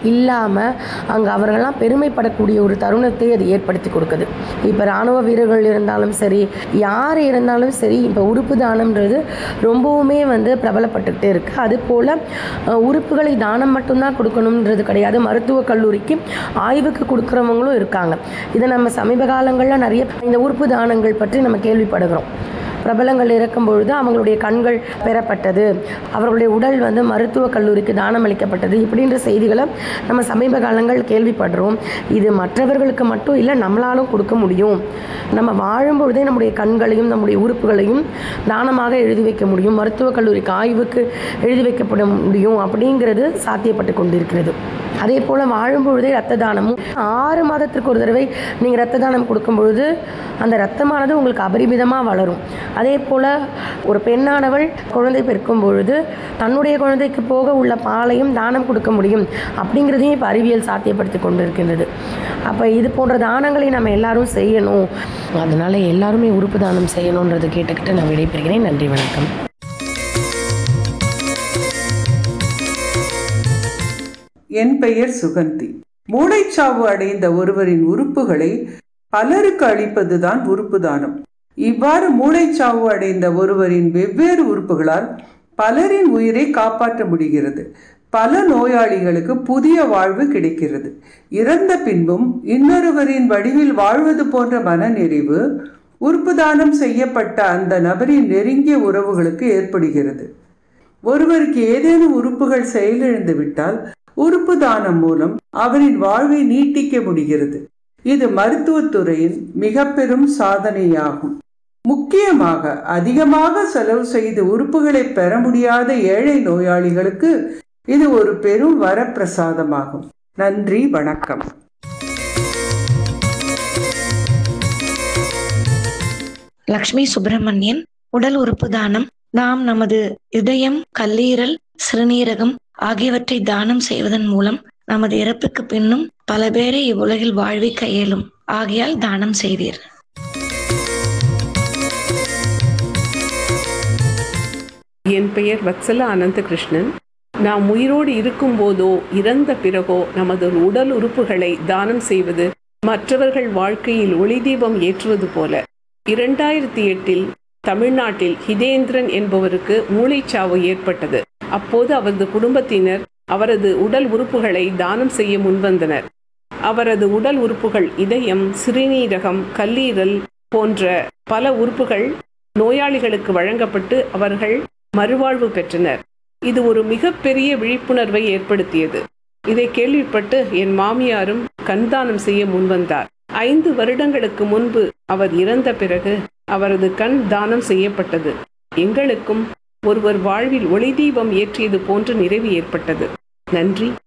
இல்லாமல் அங்கே அவர்கள்லாம் பெருமைப்படக்கூடிய ஒரு தருணத்தை அது ஏற்படுத்தி கொடுக்குது இப்போ இராணுவ வீரர்கள் இருந்தாலும் சரி யார் இருந்தாலும் சரி இப்போ உறுப்பு தானம்ன்றது ரொம்பவுமே வந்து பிரபலப்பட்டுக்கிட்டே இருக்குது அது போல் உறுப்புகளை தானம் மட்டும்தான் கொடுக்கணுன்றது கிடையாது மருத்துவக் கல்லூரிக்கு ஆய்வுக்கு கொடுக்குறவங்களும் இருக்காங்க இதை நம்ம சமீப காலங்களில் நிறைய இந்த உறுப்பு தானங்கள் பற்றி நம்ம கேள்விப்படுகிறோம் பிரபலங்கள் இறக்கும் பொழுது அவங்களுடைய கண்கள் பெறப்பட்டது அவர்களுடைய உடல் வந்து மருத்துவக் கல்லூரிக்கு தானம் அளிக்கப்பட்டது இப்படின்ற செய்திகளை நம்ம சமீப காலங்கள் கேள்விப்படுறோம் இது மற்றவர்களுக்கு மட்டும் இல்லை நம்மளாலும் கொடுக்க முடியும் நம்ம வாழும் பொழுதே நம்முடைய கண்களையும் நம்முடைய உறுப்புகளையும் தானமாக எழுதி வைக்க முடியும் மருத்துவக் கல்லூரிக்கு ஆய்வுக்கு எழுதி வைக்கப்பட முடியும் அப்படிங்கிறது சாத்தியப்பட்டு கொண்டிருக்கிறது அதே போல் வாழும் பொழுதே ரத்த தானமும் ஆறு மாதத்திற்கு ஒரு தடவை நீங்கள் ரத்த தானம் கொடுக்கும் பொழுது அந்த ரத்தமானது உங்களுக்கு அபரிமிதமாக வளரும் அதே போல் ஒரு பெண்ணானவள் குழந்தை பெருக்கும் பொழுது தன்னுடைய குழந்தைக்கு போக உள்ள பாலையும் தானம் கொடுக்க முடியும் அப்படிங்கிறதையும் இப்போ அறிவியல் சாத்தியப்படுத்தி கொண்டு இருக்கின்றது அப்போ இது போன்ற தானங்களை நம்ம எல்லாரும் செய்யணும் அதனால் எல்லாருமே உறுப்பு தானம் செய்யணுன்றதை கேட்டுக்கிட்டு நான் விடைபெறுகிறேன் நன்றி வணக்கம் என் பெயர் சுகந்தி மூளைச்சாவு அடைந்த ஒருவரின் உறுப்புகளை பலருக்கு அளிப்பதுதான் உறுப்பு தானம் இவ்வாறு மூளைச்சாவு அடைந்த ஒருவரின் வெவ்வேறு உறுப்புகளால் பலரின் உயிரை காப்பாற்ற முடிகிறது பல நோயாளிகளுக்கு புதிய வாழ்வு கிடைக்கிறது இறந்த பின்பும் இன்னொருவரின் வடிவில் வாழ்வது போன்ற மனநிறைவு உறுப்பு தானம் செய்யப்பட்ட அந்த நபரின் நெருங்கிய உறவுகளுக்கு ஏற்படுகிறது ஒருவருக்கு ஏதேனும் உறுப்புகள் செயலிழந்து விட்டால் உறுப்பு தானம் மூலம் அவரின் வாழ்வை நீட்டிக்க முடிகிறது இது மருத்துவத்துறையின் மிக பெரும் சாதனையாகும் முக்கியமாக அதிகமாக செலவு செய்து உறுப்புகளை பெற முடியாத ஏழை நோயாளிகளுக்கு இது ஒரு பெரும் வரப்பிரசாதமாகும் நன்றி வணக்கம் லக்ஷ்மி சுப்பிரமணியன் உடல் உறுப்பு தானம் நாம் நமது இதயம் கல்லீரல் சிறுநீரகம் ஆகியவற்றை தானம் செய்வதன் மூலம் நமது இறப்புக்கு பின்னும் பல பேரை இவ்வுலகில் வாழ்விக்க இயலும் ஆகையால் தானம் செய்தீர் என் பெயர் வத்சலா அனந்தகிருஷ்ணன் நாம் உயிரோடு இருக்கும்போதோ இறந்த பிறகோ நமது உடல் உறுப்புகளை தானம் செய்வது மற்றவர்கள் வாழ்க்கையில் ஒளி தீபம் ஏற்றுவது போல இரண்டாயிரத்தி எட்டில் தமிழ்நாட்டில் ஹிதேந்திரன் என்பவருக்கு மூளைச்சாவு ஏற்பட்டது அப்போது அவரது குடும்பத்தினர் அவரது உடல் உறுப்புகளை தானம் செய்ய முன்வந்தனர் அவரது உடல் உறுப்புகள் இதயம் சிறுநீரகம் கல்லீரல் போன்ற பல உறுப்புகள் நோயாளிகளுக்கு வழங்கப்பட்டு அவர்கள் மறுவாழ்வு பெற்றனர் இது ஒரு மிகப்பெரிய விழிப்புணர்வை ஏற்படுத்தியது இதை கேள்விப்பட்டு என் மாமியாரும் கண்தானம் செய்ய முன்வந்தார் ஐந்து வருடங்களுக்கு முன்பு அவர் இறந்த பிறகு அவரது கண் தானம் செய்யப்பட்டது எங்களுக்கும் ஒருவர் வாழ்வில் ஒளி தீபம் ஏற்றியது போன்ற நிறைவு ஏற்பட்டது நன்றி